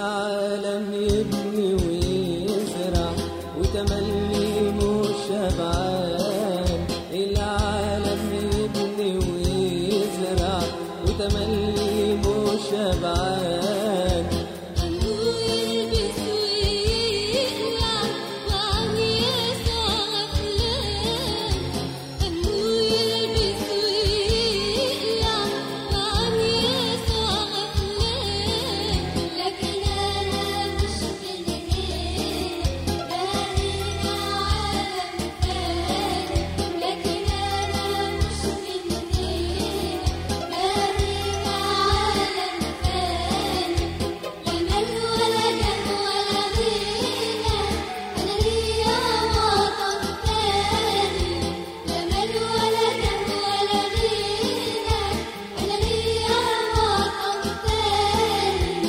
العالم يبني ويزرع وتملي مش شبعان العالم يبني ويزرع وتملي مش شبعان أنه يلبس ويقلع وعن يسوع غفلان أنه يلبس ويقلع وعن يسوع غفلان لكن أنا مش من هنا بارينا عالم ثاني لكن أنا مش من هنا بارينا عالم ثاني لا مال ولا جاه ولا غنى أنا ليا وطن تاني لا مال ولا جاه ولا غنى أنا ليا وطن تاني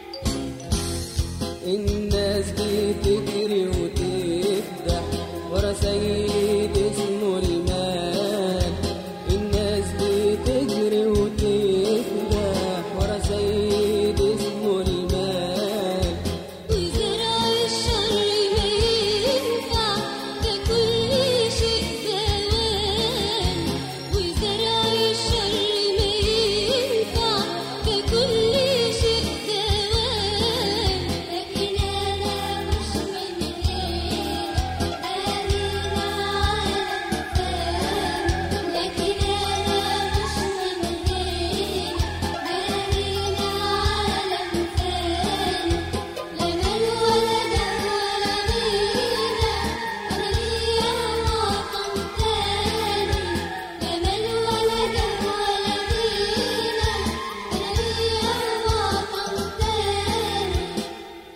الناس بتجري وتفتح ورا سيد اسمه المال الناس بتجري وتفتح ورا سيد اسمه المال وزرع الشر ما ينفع ده كل شيء زوال وزرع الشر ما ينفع ده كل شيء زوال لكن أنا مش من هنا بارينا عالم ثاني لكن أنا مش من هنا بارينا عالم ثاني لا مال ولا جاه ولا غنى أنا ليا وطن تاني لا مال ولا جاه ولا غنى أنا ليا وطن تاني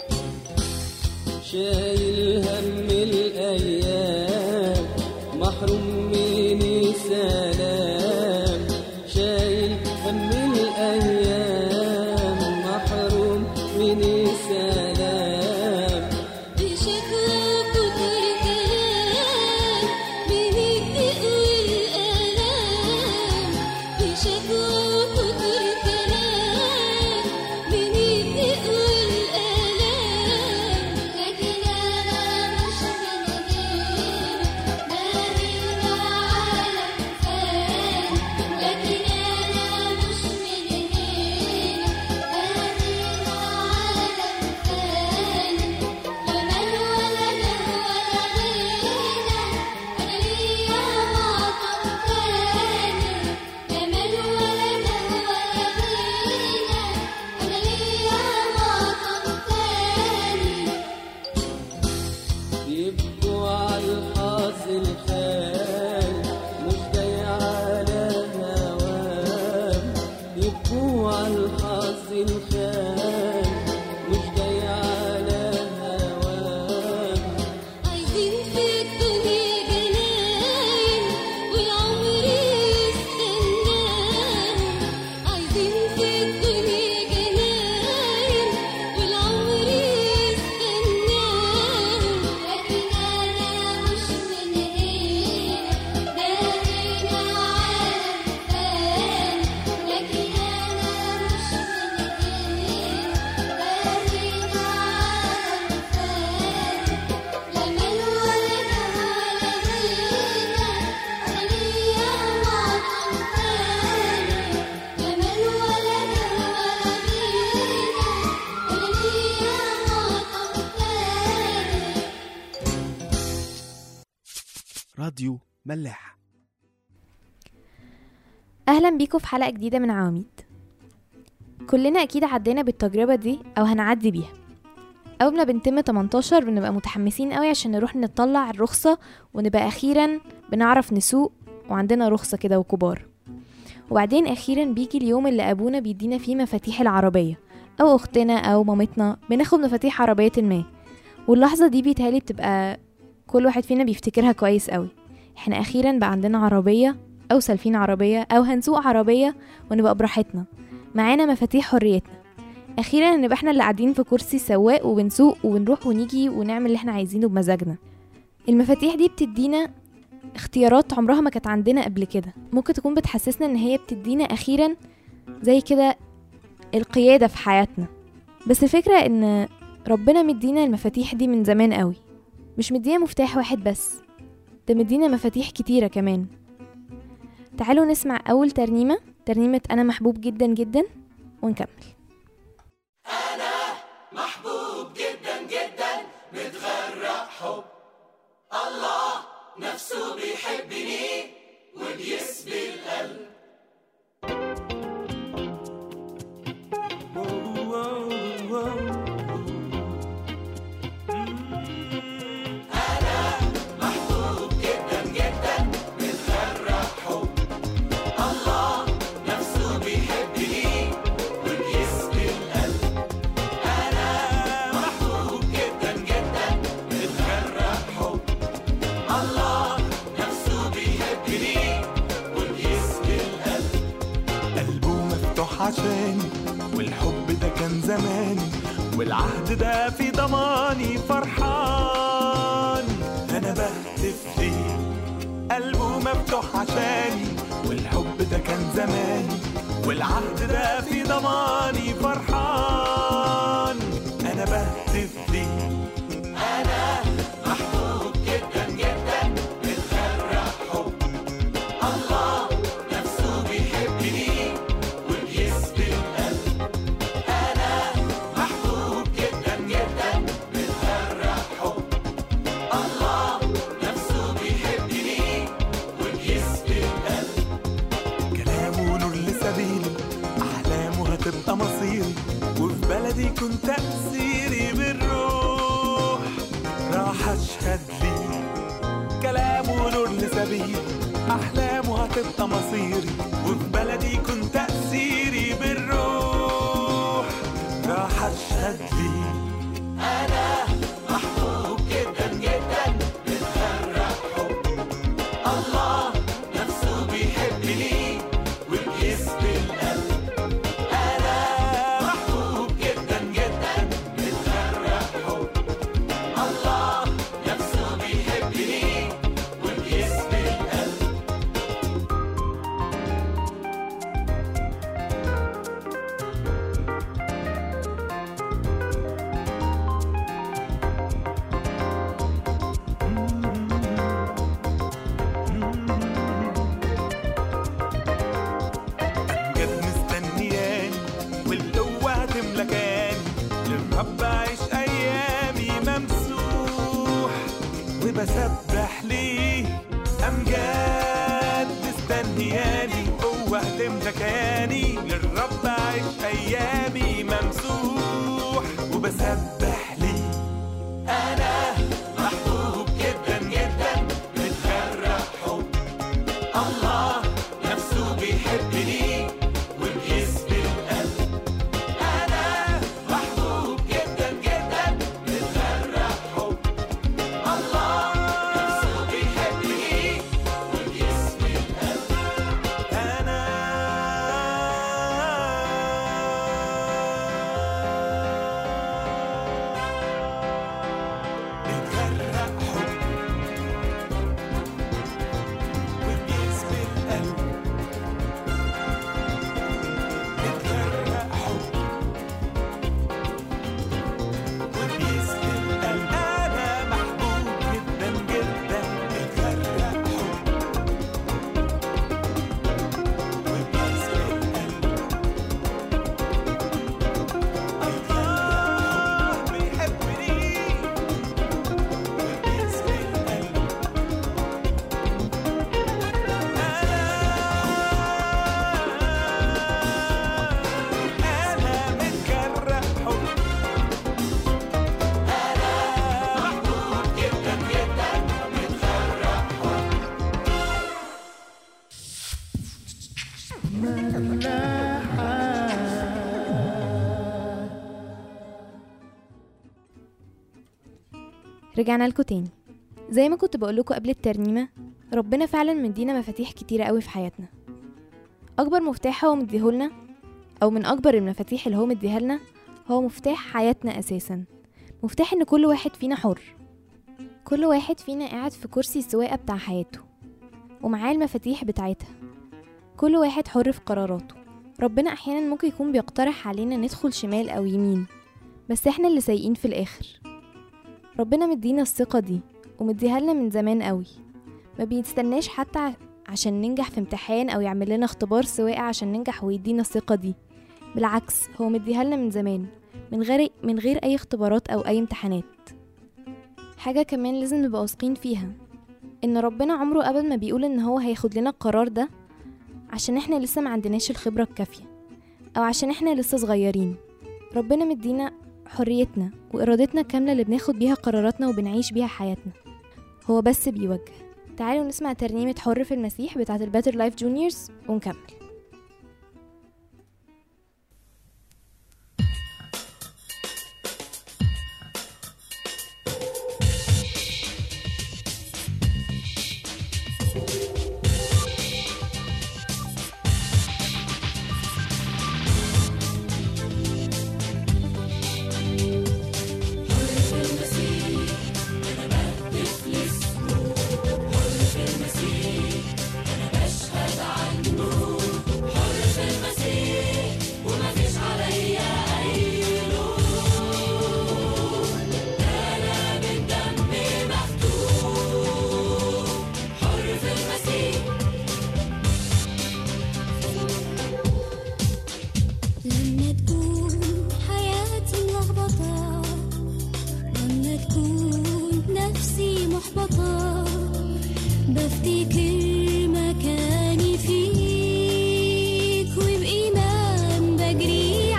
شايل هم الأيام محروم من السلام شايل هم الأيام محروم من السلام بشكوى وكتر كلام من الضيق والآلام بشكوى وكتر كلام من الضيق والآلام لكن أنا مش من هنا بارينا عالم ثاني لكن أنا مش من هنا بارينا عالم ثاني لا مال ولا جاه ولا غنى أنا ليا وطن تاني لا مال ولا جاه ولا غنى أنا ليا وطن تاني يبكوا على الحظ الخال مش جاي على هوام يبكوا على الحظ الخال مش جاي على هوام عايزين في الدنيا جناين والعمر يستناهم عايزين في الدنيا جناين والعمر يستناهم لكن أنا مش من هنا بارينا عالم ثاني لكن أنا مش من هنا بارينا عالم ثاني لا مال ولا جاه ولا غنى أنا ليا وطن تاني لا مال ولا جاه ولا غنى أنا ليا وطن تاني راديو ملاح أهلا بيكم في حلقة جديدة من عواميد كلنا أكيد عدينا بالتجربة دي أو هنعدي بيها أول ما بنتم 18 بنبقى متحمسين قوي عشان نروح نطلع الرخصة ونبقى أخيرا بنعرف نسوق وعندنا رخصة كده وكبار وبعدين أخيرا بيجي اليوم اللي أبونا بيدينا فيه مفاتيح العربية أو أختنا أو مامتنا بناخد مفاتيح عربية ما واللحظة دي بيتهيألي بتبقى كل واحد فينا بيفتكرها كويس قوي احنا أخيرا بقى عندنا عربية أو سالفين عربية أو هنسوق عربية ونبقى براحتنا معانا مفاتيح حريتنا أخيرا نبقى احنا اللي قاعدين في كرسي سواق وبنسوق وبنروح ونيجي ونعمل اللي احنا عايزينه بمزاجنا المفاتيح دي بتدينا اختيارات عمرها ما كانت عندنا قبل كده ممكن تكون بتحسسنا ان هي بتدينا اخيرا زي كده القيادة في حياتنا بس الفكرة ان ربنا مدينا المفاتيح دي من زمان قوي مش مدينا مفتاح واحد بس ده مدينا مفاتيح كتيرة كمان تعالوا نسمع أول ترنيمة ترنيمة أنا محبوب جدا جدا ونكمل قلبه مفتوح عشاني والحب ده كان زماني والعهد ده في ضماني فرحان انا بهتف ليه قلبه مفتوح عشاني والحب ده كان زماني والعهد ده في ضماني فرحان انا بهتف ليه انا محبوب جدا جدا متغرق حب الله نفسه بيحبني وبيسبي القلب انا محبوب جدا جدا متغرق حب الله نفسه بيحبني وبيسبي القلب كلامه نور لسبيلي احلامه هتبقى مصيري وفي بلدي كنت تأثيري بالروح راح اشهد ليه كلامه نور لسبيلي أحلامه هتبقى مصيري وفي بلدي كنت تأثيري بالروح راح أشهد ليه أنا محبوب جدا جدا متغرق حب الله نفسه بيحبني وبيسبي القلب أنا محبوب جدا جدا متغرق حب الله نفسه بيحبني وبيسبي القلب أمجد مستنياني والقوة هتملكاني للرب أعيش أيامي ممسوح وبسبح ليه أمجاد مستنياني قوة هتملكاني للرب أعيش أيامي ممسوح وبسبح ليه أنا محبوب جدا جدا متغرق حب الله نفسه بيحبني وبيسبي القلب أنا محبوب جدا جدا متغرق حب الله نفسه بيحبني وبيسبي القلب أنا متغرق حب وبيسبي القلب متغرق حب وبيسبي القلب أنا محبوب جدا جدا متغرق حب وبيسبي القلب الله بيحبني وبيسبي القلب أنا متجرح حب أنا محبوب جدا جدا متغرق حب رجعنا لكم تاني زي ما كنت بقولكوا قبل الترنيمة ربنا فعلا مدينا مفاتيح كتيرة قوي في حياتنا أكبر مفتاح هو مديهولنا أو من أكبر المفاتيح اللي هو مديها لنا هو مفتاح حياتنا أساسا مفتاح إن كل واحد فينا حر كل واحد فينا قاعد في كرسي السواقة بتاع حياته ومعاه المفاتيح بتاعتها كل واحد حر في قراراته ربنا أحيانا ممكن يكون بيقترح علينا ندخل شمال أو يمين بس احنا اللي سايقين في الاخر ربنا مدينا الثقة دي ومديها لنا من زمان قوي ما بيستناش حتى ع- عشان ننجح في امتحان او يعمل لنا اختبار سواقة عشان ننجح ويدينا الثقة دي بالعكس هو مديها لنا من زمان من غير من غير اي اختبارات او اي امتحانات حاجة كمان لازم نبقى واثقين فيها ان ربنا عمره ابدا ما بيقول ان هو هياخد لنا القرار ده عشان احنا لسه ما عندناش الخبرة الكافية او عشان احنا لسه صغيرين ربنا مدينا حريتنا وارادتنا الكاملة اللي بناخد بيها قراراتنا وبنعيش بيها حياتنا هو بس بيوجه تعالوا نسمع ترنيمة حر في المسيح بتاعة الباتر لايف جونيورز ونكمل لما تكون حياتي ملخبطة لما تكون نفسي محبطة بفتكر مكاني فيك وبإيمان بجري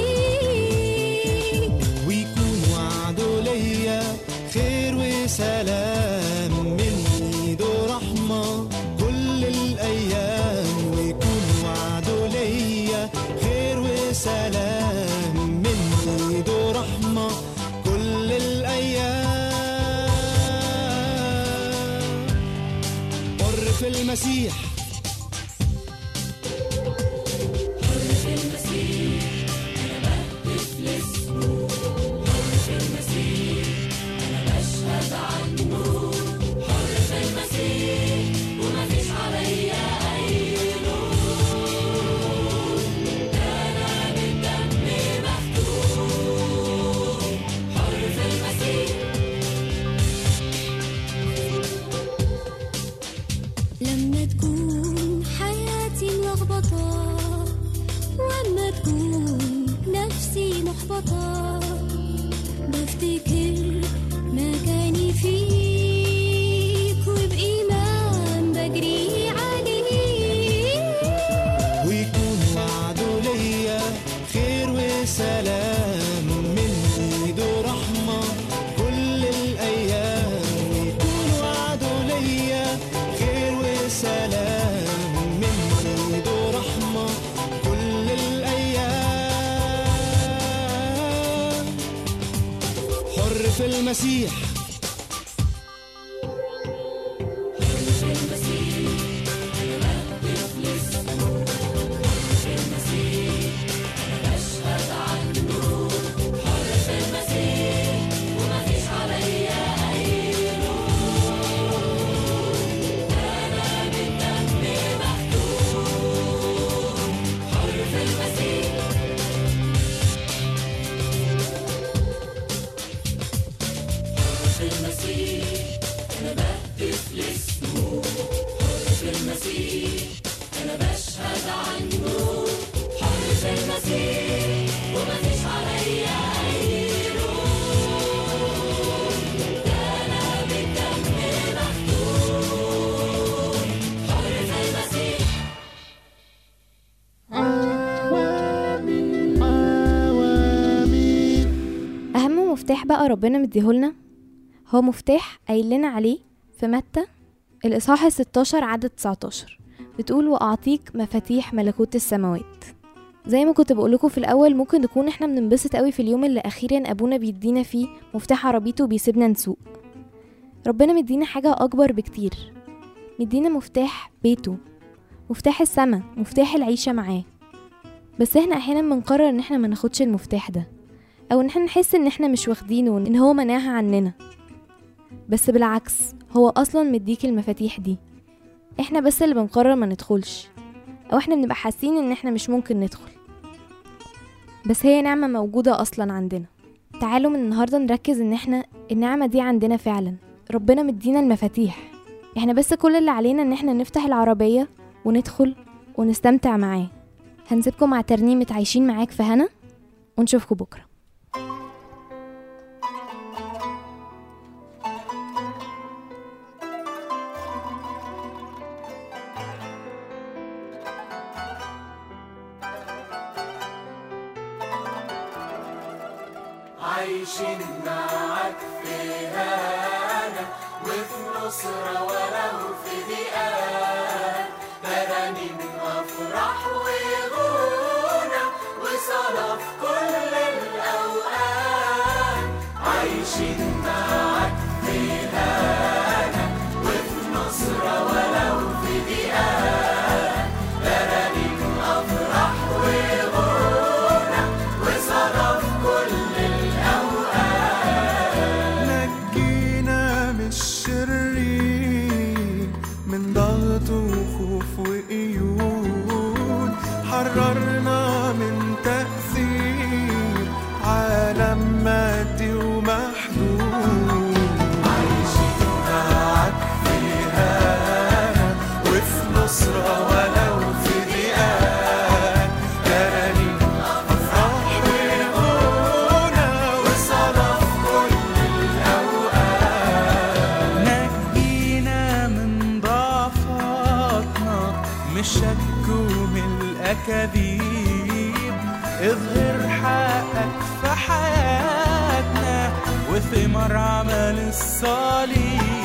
عليك ويكون وعده ليا خير وسلام من ايده رحمة كل الأيام ويكون وعده ليا خير وسلام من ايده رحمة كل الأيام حر في المسيح لما تكون حياتي ملخبطة وأما تكون نفسي محبطة بفتكر مكاني فيك وبإيمان بجري عليك ويكون وعده ليا خير وسلام من ايده رحمة كل الأيام ويكون وعده ليا خير وسلام من ايده رحمة كل الأيام حر في المسيح أهم مفتاح بقى ربنا مديهولنا هو مفتاح قايل لنا عليه في متى الإصحاح 16 عدد 19 بتقول وأعطيك مفاتيح ملكوت السماوات زي ما كنت بقولكوا في الأول ممكن نكون احنا بننبسط قوي في اليوم اللي أخيرا أبونا بيدينا فيه مفتاح عربيته وبيسيبنا نسوق ربنا مدينا حاجة أكبر بكتير مدينا مفتاح بيته مفتاح السما مفتاح العيشة معاه بس احنا أحيانا بنقرر إن احنا ما ناخدش المفتاح ده او ان احنا نحس ان احنا مش واخدينه ان هو مناها عننا بس بالعكس هو اصلا مديك المفاتيح دي احنا بس اللي بنقرر ما ندخلش او احنا بنبقى حاسين ان احنا مش ممكن ندخل بس هي نعمة موجودة اصلا عندنا تعالوا من النهاردة نركز ان احنا النعمة دي عندنا فعلا ربنا مدينا المفاتيح احنا بس كل اللي علينا ان احنا نفتح العربية وندخل ونستمتع معاه هنسيبكم مع ترنيمة عايشين معاك في هنا ونشوفكم بكرة عايشين معاك في هنا وفي نصرة ولو في ضيقات ترانيم أفراح وغنى وصلاة في كل الأوقات عايشين معاك في هنا وفي نصرة ولو في ضيقات ترانيم أفراح وغنى وصلاة في كل نجينا من الشرير من ضغط وخوف وقيود حررنا من تأثير عالم مادي ومحدود عايشين معاك في هنا وفي نصرة ولو في ضيقات ترانيم أفراح وغنى وصلاة في كل نجينا من ضعفاتنا من الشك ومن الأكاذيب اظهر حقك في حياتنا وثمر عمل الصليب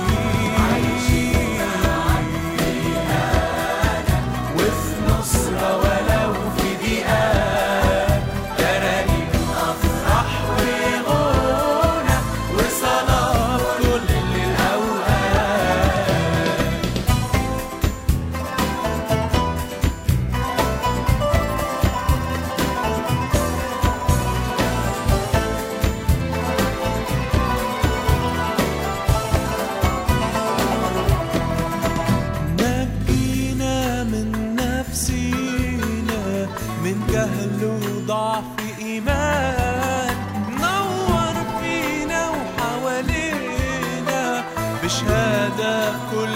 وفي نصرة ولو في ضيقات ترانيم أفراح وغنى وصلاة في كل الأوقات نجينا من نفسينا من جهل وضعف إيمان نور فينا وحوالينا بشهادة كل